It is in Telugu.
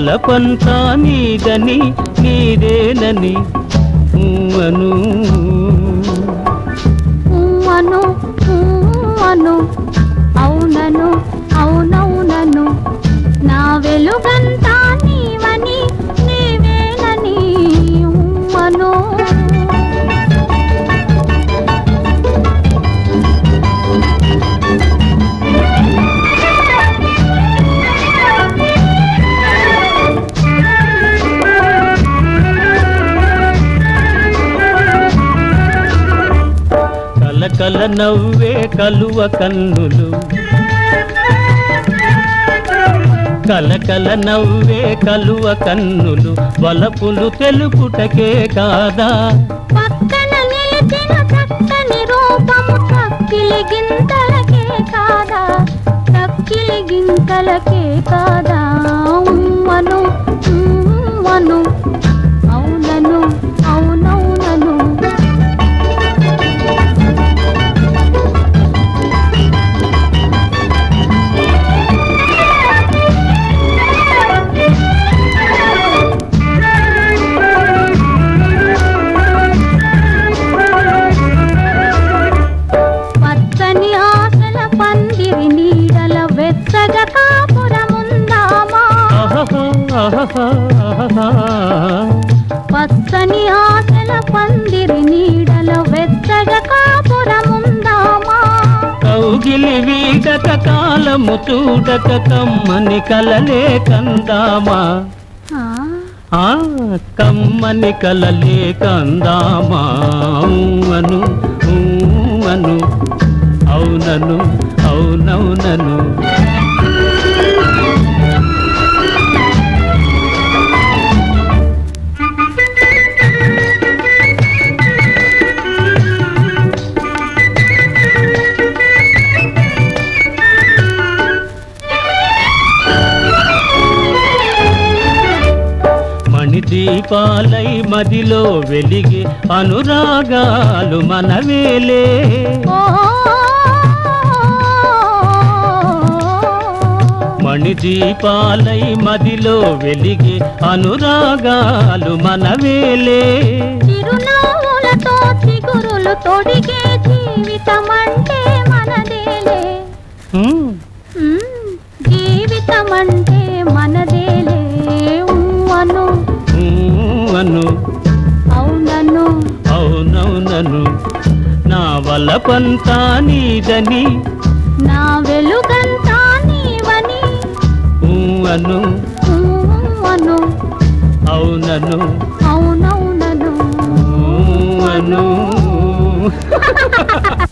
వలపంతా నీదని నీదేనని అను అను అను అవునను అవునవునను నా వెలుగంతా నీవని నీవేనని అను కలకల నవ్వే కలువ కన్నులు కలకల నవ్వే కలువ కన్నులు వలపులు తెలుపుటకే కాదా పక్కన నిలిచిన చక్కని రూపము చక్కిలి గింతలకే కాదా చక్కిలి గింతలకే కాదా ఉమ్మను ఉమ్మను అవునను అవునవునను పచ్చని ఆశల పందిరి నీడల వెచ్చగా కాపురముందామా ఆహా, ఆహా, ఆహా. పచ్చని ఆశల పందిరి నీడల వెచ్చగా కాపురముందామా కౌగిలి వీడక కాలము చూడక కమ్మని కలలే కందామా ఆ, ఆ కమ్మని కలలే కందామా అను అను అవునను అవునవునను మణిదీపాలై మదిలో వెలిగే అనురాగాలు మనవేలే ఓ, మణిదీపాలై మదిలో వెలిగే అనురాగాలు మనవేలే చిరునవ్వులతో చిగురులు తొడిగే జీవితమంటే మనదేలే హ్మ్. మ్మ్. జీవితమంటే మనదేలే అను ఊ అను అవునను అవునవునను నా వలపంతా నీదని నా వెలుగంతా నీవని ఊ అను ఊ అను అవునను అవునవునను ఊ అను